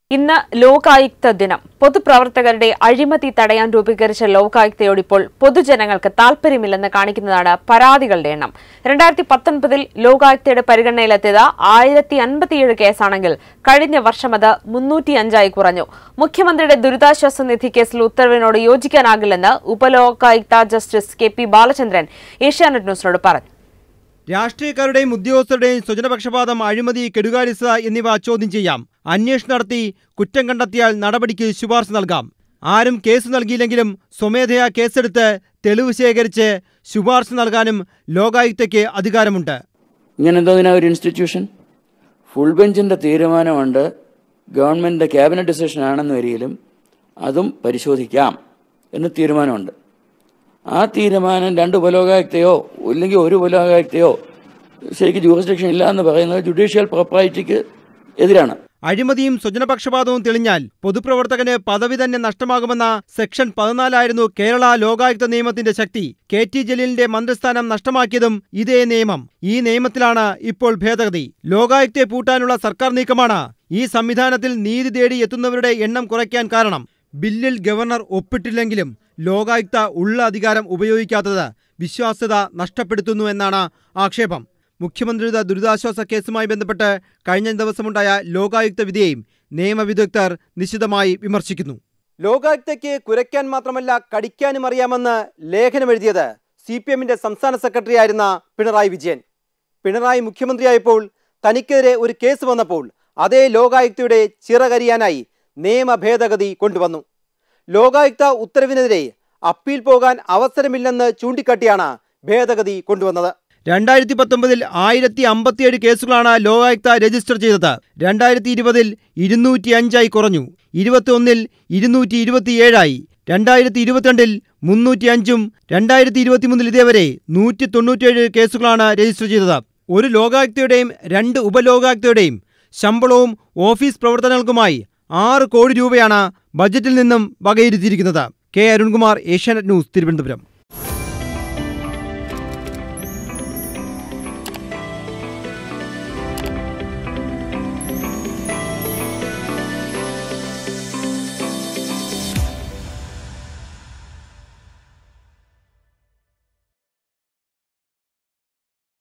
ഇന്ന് ലോകായുക്ത ദിനം പൊതുപ്രവർത്തകരുടെ അഴിമതി തടയാൻ രൂപീകരിച്ച ലോകായുക്തയോട് ഇപ്പോൾ പൊതുജനങ്ങൾക്ക് താൽപര്യമില്ലെന്ന് കാണിക്കുന്നതാണ് പരാതികളുടെ എണ്ണം രണ്ടായിരത്തി പത്തൊൻപതിൽ ലോകായുക്തയുടെ പരിഗണനയിലെത്തിയത് ആയിരത്തി അൻപത്തിയേഴ് കേസാണെങ്കിൽ കഴിഞ്ഞ വർഷം അത് മുന്നൂറ്റിയഞ്ചായി കുറഞ്ഞു മുഖ്യമന്ത്രിയുടെ ദുരിതാശ്വാസ നിധി കേസിൽ ഉത്തരവിനോട് യോജിക്കാനാകില്ലെന്ന് Upalokayukta justice K P Balachandran Asianet ന്യൂസിനോട് പറഞ്ഞു രാഷ്ട്രീയക്കാരുടെയും ഉദ്യോഗസ്ഥരുടെയും സ്വജനപക്ഷപാതം അഴിമതി കെടുകാര്യസ്ഥത എന്നിവ ചോദ്യം ചെയ്യാം അന്വേഷണം നടത്തി കുറ്റം കണ്ടെത്തിയാൽ നടപടിക്ക് ശുപാർശ നൽകാം ആരും കേസ് നൽകിയില്ലെങ്കിലും സ്വമേധയാ കേസെടുത്ത് തെളിവ് ശേഖരിച്ച് ശുപാർശ നൽകാനും ലോകായുക്തയ്ക്ക് അധികാരമുണ്ട് ഇങ്ങനെ എന്തോന്നിനാ ഒരു ഇൻസ്റ്റിറ്റ്യൂഷൻ ഫുൾ ബെഞ്ചിൻ്റെ തീരുമാനമുണ്ട് ഗവൺമെൻറ്റിൻ്റെ ക്യാബിനറ്റ് ഡിസിഷൻ ആണെന്ന് വരികയിലും അതും പരിശോധിക്കാം എന്ന് തീരുമാനമുണ്ട് ആ തീരുമാനം രണ്ട് ഉപലോകായുക്തയോ ഇല്ലെങ്കിൽ ഒരു ഉപലോകായുക്തയോ ശരിക്കും ജൂറിസ്ഡിക്ഷൻ ഇല്ല എന്ന് പറയുന്നത് ജുഡീഷ്യൽ പ്രോപ്പറൈറ്റിക്ക് എതിരാണ് അഴിമതിയും സ്വജനപക്ഷപാതവും തെളിഞ്ഞാൽ പൊതുപ്രവർത്തകന് പദവി തന്നെ നഷ്ടമാകുമെന്ന സെക്ഷൻ പതിനാലായിരുന്നു കേരള ലോകായുക്ത നിയമത്തിന്റെ ശക്തി കെ ടി ജലീലിന്റെ മന്ത്രിസ്ഥാനം നഷ്ടമാക്കിയതും ഇതേ നിയമം ഈ നിയമത്തിലാണ് ഇപ്പോൾ ഭേദഗതി ലോകായുക്തയെ പൂട്ടാനുള്ള സർക്കാർ നീക്കമാണ് ഈ സംവിധാനത്തിൽ നീതി തേടി എത്തുന്നവരുടെ എണ്ണം കുറയ്ക്കാൻ കാരണം ബില്ലിൽ ഗവർണർ ഒപ്പിട്ടില്ലെങ്കിലും ലോകായുക്ത ഉള്ള അധികാരം ഉപയോഗിക്കാത്തത് വിശ്വാസ്യത നഷ്ടപ്പെടുത്തുന്നു എന്നാണ് ആക്ഷേപം മുഖ്യമന്ത്രിയുടെ ദുരിതാശ്വാസ കേസുമായി ബന്ധപ്പെട്ട് കഴിഞ്ഞ ദിവസമുണ്ടായ ലോകായുക്ത വിധിയെയും നിയമവിദഗ്ധർ നിശിതമായി വിമർശിക്കുന്നു ലോകായുക്തയ്ക്ക് കുരയ്ക്കാൻ മാത്രമല്ല കടിക്കാനും അറിയാമെന്ന് ലേഖനമെഴുതിയത് സി പി എമ്മിന്റെ സംസ്ഥാന സെക്രട്ടറി ആയിരുന്ന പിണറായി വിജയൻ പിണറായി മുഖ്യമന്ത്രിയായപ്പോൾ തനിക്കെതിരെ ഒരു കേസ് വന്നപ്പോൾ അതേ ലോകായുക്തയുടെ ചിറകരിയാനായി നിയമ ഭേദഗതി കൊണ്ടുവന്നു ലോകായുക്ത ഉത്തരവിനെതിരെ അപ്പീൽ പോകാൻ അവസരമില്ലെന്ന് ചൂണ്ടിക്കാട്ടിയാണ് ഭേദഗതി കൊണ്ടുവന്നത് രണ്ടായിരത്തി പത്തൊമ്പതിൽ ആയിരത്തി അമ്പത്തിയേഴ് കേസുകളാണ് ലോകായുക്ത രജിസ്റ്റർ ചെയ്തത് രണ്ടായിരത്തി ഇരുപതിൽ ഇരുന്നൂറ്റി അഞ്ചായി കുറഞ്ഞു ഇരുപത്തി ഒന്നിൽ ഇരുന്നൂറ്റി ഇരുപത്തിയേഴായി രണ്ടായിരത്തി ഇരുപത്തിരണ്ടിൽ മുന്നൂറ്റി അഞ്ചും രണ്ടായിരത്തി ഇരുപത്തിമൂന്നിൽ ഇതേവരെ നൂറ്റി തൊണ്ണൂറ്റിയേഴ് കേസുകളാണ് രജിസ്റ്റർ ചെയ്തത് ഒരു ലോകായുക്തയുടെയും രണ്ട് ഉപലോകായുക്തയുടെയും ശമ്പളവും ഓഫീസ് പ്രവർത്തനങ്ങൾക്കുമായി ആറ് കോടി രൂപയാണ് ബജറ്റിൽ നിന്നും വകയിരുത്തിയിരിക്കുന്നത് കെ അരുൺകുമാർ ഏഷ്യാനെറ്റ് ന്യൂസ് തിരുവനന്തപുരം